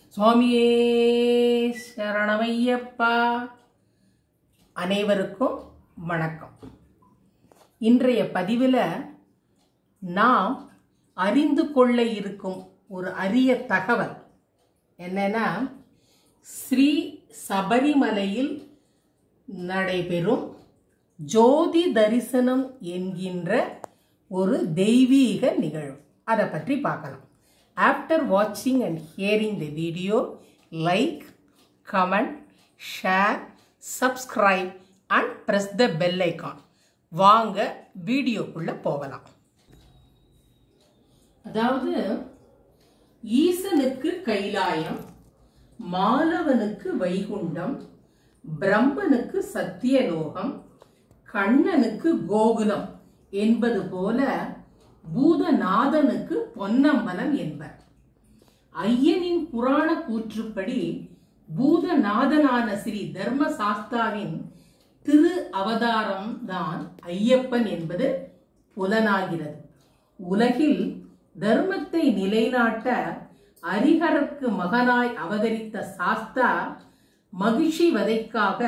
சுவாமியே சரணமையப்பா அனைவருக்கும் வணக்கம் இன்றைய பதிவில் நாம் அறிந்து கொள்ள இருக்கும் ஒரு அரிய தகவல் என்னன்னா ஸ்ரீ சபரிமலையில் நடைபெறும் ஜோதி தரிசனம் என்கின்ற ஒரு தெய்வீக நிகழ்வு அதை பற்றி பார்க்கலாம் ஆஃப்டர் வாட்சிங் and hearing the video like comment share subscribe and press the bell icon வாங்க வீடியோக்குள்ள போகலாம் அதாவது ஈசனுக்கு கைலாயம் மாலவனுக்கு வைகுண்டம் பிரம்மனுக்கு சத்தியலோகம் கண்ணனுக்கு கோகுலம் என்பது போல பூதநாதனுக்கு பொன்னம்பலம் என்பர் ஐயனின் புராண கூற்றுப்படி பூதநாதனான ஸ்ரீ தர்ம சாஸ்தாவின் திரு அவதாரம் தான் ஐயப்பன் என்பது புலனாகிறது உலகில் தர்மத்தை நிலைநாட்ட அரிகரற்கு மகனாய் அவதரித்த சாஸ்தா மகிழ்ச்சி வதைக்காக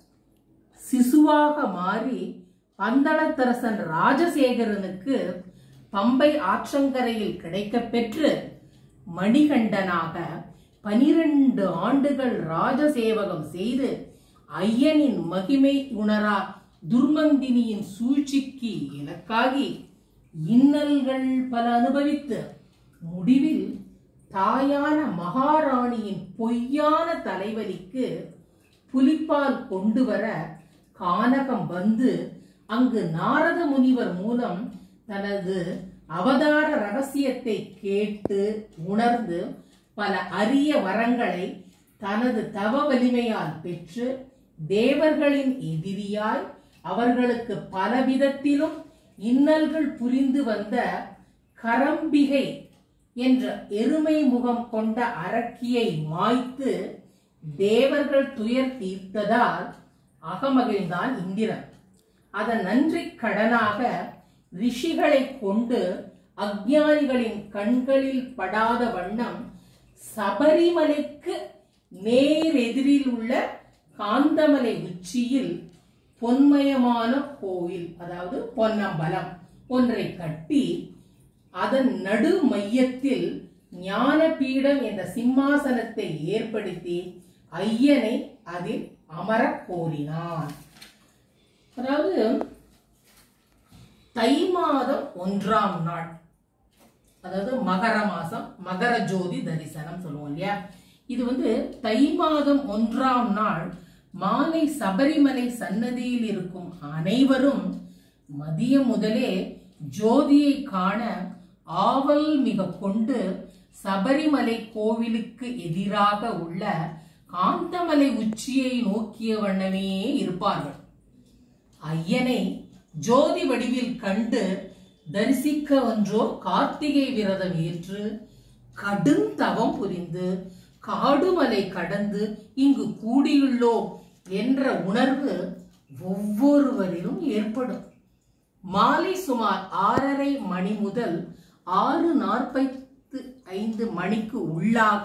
சிசுவாக மாறி பந்தளத்தரசன் ராஜசேகரனுக்கு பம்பை ஆற்றங்கரையில் கிடைக்கப் பெற்று மணிகண்டனாக பனிரெண்டு ஆண்டுகள் ராஜசேவகம் செய்து ஐயனின் மகிமை உணரா துர்மந்தினியின் சூழ்ச்சிக்கு இலக்காகி இன்னல்கள் பல அனுபவித்து முடிவில் தாயான மகாராணியின் பொய்யான தலைவலிக்கு புலிப்பால் கொண்டு வர கானகம் வந்து அங்கு நாரத முனிவர் மூலம் தனது அவதார ரகசியத்தை கேட்டு உணர்ந்து பல அரிய வரங்களை தனது தவ வலிமையால் பெற்று தேவர்களின் எதிரியாய் அவர்களுக்கு பலவிதத்திலும் இன்னல்கள் புரிந்து வந்த கரம்பிகை என்ற எருமை முகம் கொண்ட அரக்கியை மாய்த்து தேவர்கள் துயர் தீர்த்ததால் அகமகிழ்ந்தான் இந்திரன் அதன் நன்றி கடனாக ரிஷிகளை கொண்டு அஞ்ஞானிகளின் கண்களில் படாத வண்ணம் சபரிமலைக்கு நேர் எதிரில் உள்ள காந்தமலை உச்சியில் பொன்மயமான கோவில் அதாவது பொன்னம்பலம் ஒன்றை கட்டி அதன் நடு மையத்தில் ஞானபீடம் என்ற சிம்மாசனத்தை ஏற்படுத்தி ஐயனை அதில் அமரக் கோரினான் அதாவது தை மாதம் ஒன்றாம் நாள் அதாவது மகர மாசம் மகர ஜோதி தரிசனம் சொல்லுவோம் இல்லையா இது வந்து தை மாதம் ஒன்றாம் நாள் மாலை சபரிமலை சன்னதியில் இருக்கும் அனைவரும் மதியம் முதலே ஜோதியை காண ஆவல் மிக கொண்டு சபரிமலை கோவிலுக்கு எதிராக உள்ள காந்தமலை உச்சியை நோக்கிய வண்ணமே இருப்பார்கள் ஐயனை ஜோதி வடிவில் கண்டு தரிசிக்க ஒன்றோ கார்த்திகை விரதம் ஏற்று கடும் தவம் புரிந்து காடுமலை கடந்து இங்கு கூடியுள்ளோம் என்ற உணர்வு ஒவ்வொருவரிலும் ஏற்படும் மாலை சுமார் ஆறரை மணி முதல் ஆறு நாற்பத்து ஐந்து மணிக்கு உள்ளாக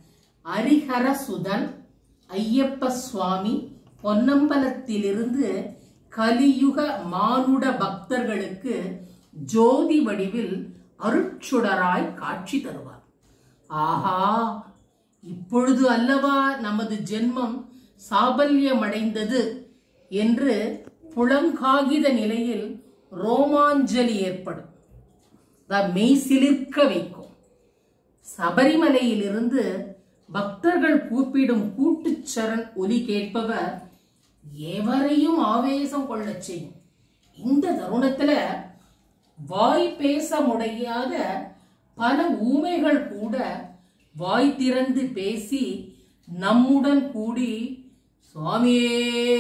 அரிஹரசுதன் ஐயப்ப சுவாமி பொன்னம்பலத்திலிருந்து கலியுக மானுட பக்தர்களுக்கு ஜோதி வடிவில் அருட்சுடராய் காட்சி தருவார் ஆஹா இப்பொழுது அல்லவா நமது ஜென்மம் சாபல்யமடைந்தது என்று புலங்காகித நிலையில் ரோமாஞ்சலி ஏற்படும் மெய் சிலிர்க்க வைக்கும் சபரிமலையிலிருந்து பக்தர்கள் கூப்பிடும் கூட்டுச்சரண் ஒலி கேட்பவர் எவரையும் ஆவேசம் கொள்ளச் செய்யும் இந்த தருணத்துல வாய் பேச முடியாத பல ஊமைகள் கூட வாய் திறந்து பேசி நம்முடன் கூடி சுவாமியே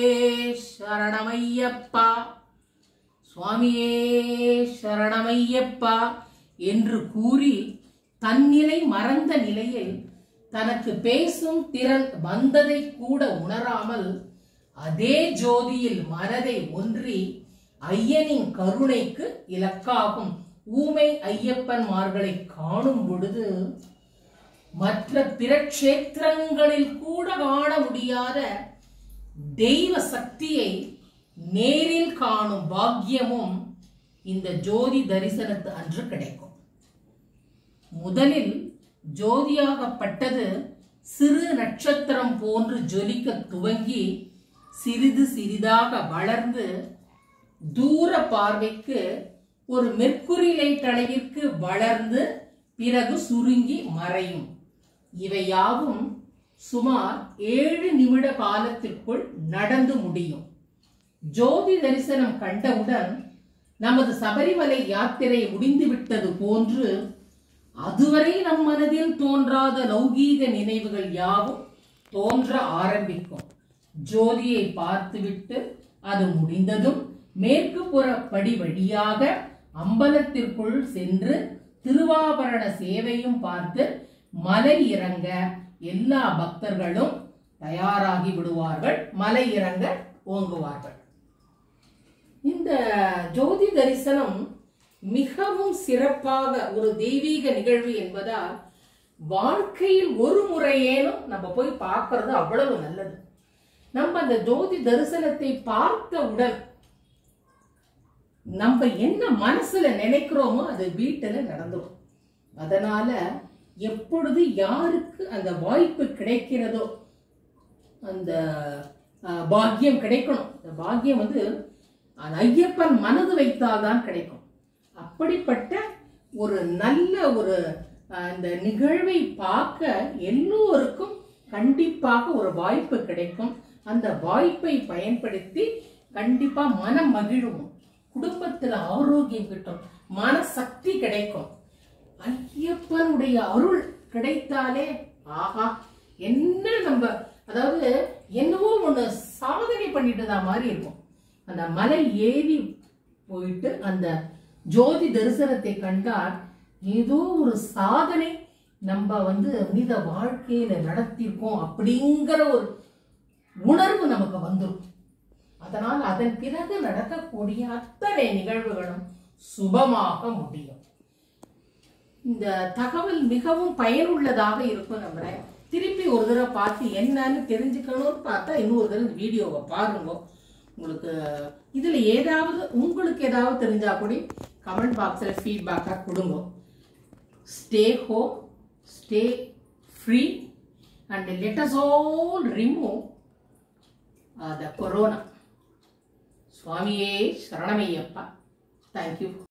சரணமையப்பா சுவாமியே சரணமையப்பா என்று கூறி தன்னிலை மறந்த நிலையில் தனக்கு பேசும் திறன் வந்ததை கூட உணராமல் அதே ஜோதியில் மனதை ஒன்றி ஐயனின் கருணைக்கு இலக்காகும் ஊமை ஐயப்பன்மார்களை காணும் பொழுது மற்ற பிற க்ஷேத்திரங்களில் கூட காண முடியாத தெய்வ சக்தியை நேரில் காணும் பாக்கியமும் இந்த ஜோதி தரிசனத்து அன்று கிடைக்கும் முதலில் ஜோதியாகப்பட்டது சிறு நட்சத்திரம் போன்று ஜொலிக்க துவங்கி சிறிது சிறிதாக வளர்ந்து தூர பார்வைக்கு ஒரு மெர்க்குரி லைட் அளவிற்கு வளர்ந்து பிறகு சுருங்கி மறையும் இவை யாவும் சுமார் ஏழு நிமிட காலத்திற்குள் நடந்து முடியும் ஜோதி தரிசனம் கண்டவுடன் நமது சபரிமலை யாத்திரை முடிந்துவிட்டது போன்று அதுவரை நம் மனதில் தோன்றாத லௌகீக நினைவுகள் யாவும் தோன்ற ஆரம்பிக்கும் ஜோதியை பார்த்துவிட்டு அது முடிந்ததும் மேற்கு புற படி வழியாக அம்பலத்திற்குள் சென்று திருவாபரண சேவையும் பார்த்து மலை இறங்க எல்லா பக்தர்களும் தயாராகி விடுவார்கள் மலை இறங்க ஓங்குவார்கள் இந்த ஜோதி தரிசனம் மிகவும் சிறப்பாக ஒரு தெய்வீக நிகழ்வு என்பதால் வாழ்க்கையில் ஒரு முறையேனும் நம்ம போய் பார்க்கறது அவ்வளவு நல்லது நம்ம அந்த ஜோதி தரிசனத்தை பார்த்தவுடன் நம்ம என்ன மனசுல நினைக்கிறோமோ அது வீட்டுல நடந்துடும் அதனால எப்பொழுது யாருக்கு அந்த வாய்ப்பு கிடைக்கிறதோ அந்த அஹ், பாக்கியம் கிடைக்கணும் அந்த பாக்கியம் வந்து அந்த ஐயப்பன் மனது வைத்தால்தான் கிடைக்கும் அப்படிப்பட்ட ஒரு நல்ல ஒரு அஹ், அந்த நிகழ்வை பார்க்க எல்லோருக்கும் கண்டிப்பாக ஒரு வாய்ப்பு கிடைக்கும் அந்த வாய்ப்பை பயன்படுத்தி கண்டிப்பா மனம் மகிழும் குடும்பத்துல ஆரோக்கியம் கிட்டும் மனசக்தி கிடைக்கும் ஐயப்பனுடைய அருள் கிடைத்தாலே ஆஹா என்ன நம்ம அதாவது என்னவோ ஒண்ணு சாதனை பண்ணிட்டதா மாதிரி இருக்கும் அந்த மலை ஏறி போயிட்டு அந்த ஜோதி தரிசனத்தை கண்டால் ஏதோ ஒரு சாதனை நம்ம வந்து மனித வாழ்க்கையில நடத்தியிருக்கோம் அப்படிங்கிற ஒரு உணர்வு நமக்கு வந்துடும் அதனால் அதன் பிறகு நடக்கக்கூடிய அத்தனை நிகழ்வுகளும் சுபமாக முடியும் இந்த தகவல் மிகவும் பயனுள்ளதாக இருக்கும் நம்புறேன் திருப்பி ஒரு தடவை பார்த்து என்னன்னு தெரிஞ்சுக்கணும்னு பார்த்தா இன்னொரு தடவை இந்த வீடியோவை பாருங்க உங்களுக்கு இதுல ஏதாவது உங்களுக்கு ஏதாவது தெரிஞ்சா கூட கமெண்ட் பாக்ஸில் ஃபீட்பேக்காக கொடுங்க stay home stay free and let us all remove the corona சுவாமியே சரணமையப்பா தேங்க்யூ